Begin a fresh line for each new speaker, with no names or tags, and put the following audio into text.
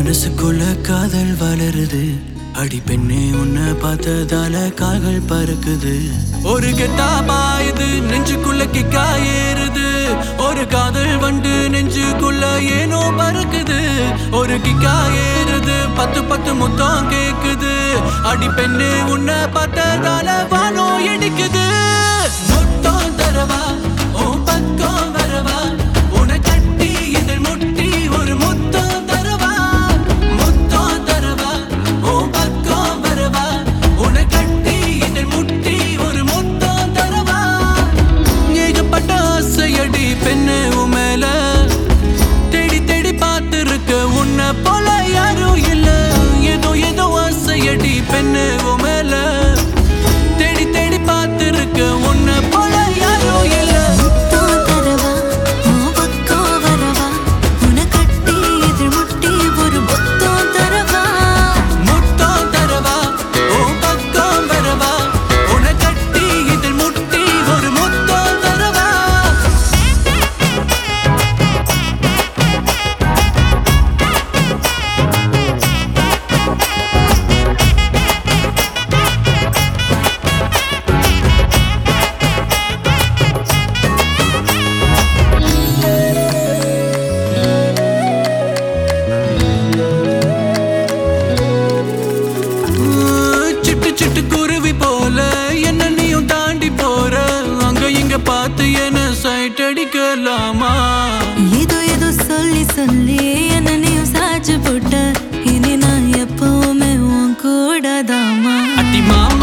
மனசுக்குள்ள காதல் வளருது அடி பெண்ணே உன்னை பார்த்ததால கால்கள் பறக்குது ஒரு கெத்தா பாயுது நெஞ்சுக்குள்ள கிக்கா ஏறுது ஒரு காதல் வண்டு நெஞ்சுக்குள்ள ஏனோ பறக்குது ஒரு கிக்கா ஏறுது பத்து பத்து முத்தம் கேக்குது அடி பெண்ணே உன்னை பார்த்ததால வானோ இடிக்குது முத்தம் தரவா உன் பக்கம் வரவா உன்னை கட்டி இதழ் முட்டி ஒரு முத்தம் தரவா முத்தம் தரவா உன் பக்கம் வரவா உன்னை கட்டி இதழ் முட்டி ஒரு முத்தம் தரவா ஏகப்பட்ட ஆசையடி பெண்ணு உன் மேல தேடி தேடி பார்த்திருக்க உன்னை போல யாரும் இல்ல ஏதோ ஏதோ ஆசையடி பெண்ணு உன் மேல தேடி தேடி பார்த்திருக்க உன்னை போல யாரும் இல்ல
முத்தம் தரவா உன் பக்கம் வரவா உன்னை கட்டி எதிர் முட்டி ஒரு முத்தம் தரவா
முத்தம் தரவா உன் பக்கம் வரவா உன்னை கட்டி இதில் முட்டி ஒரு முத்தம் தரவா சிட்டு சிட்டு குருவி போல என்ன நீயும் தாண்டி போற அங்க இங்க பார்த்து என்ன சைட் அடிக்கலாமா
ஏதோ ஏதோ சொல்லி சொல்லி என்ன நீயும் சாச்சு போட்ட இனி நான் எப்பவுமே உன் கூட தாமா
அட்டி மாமா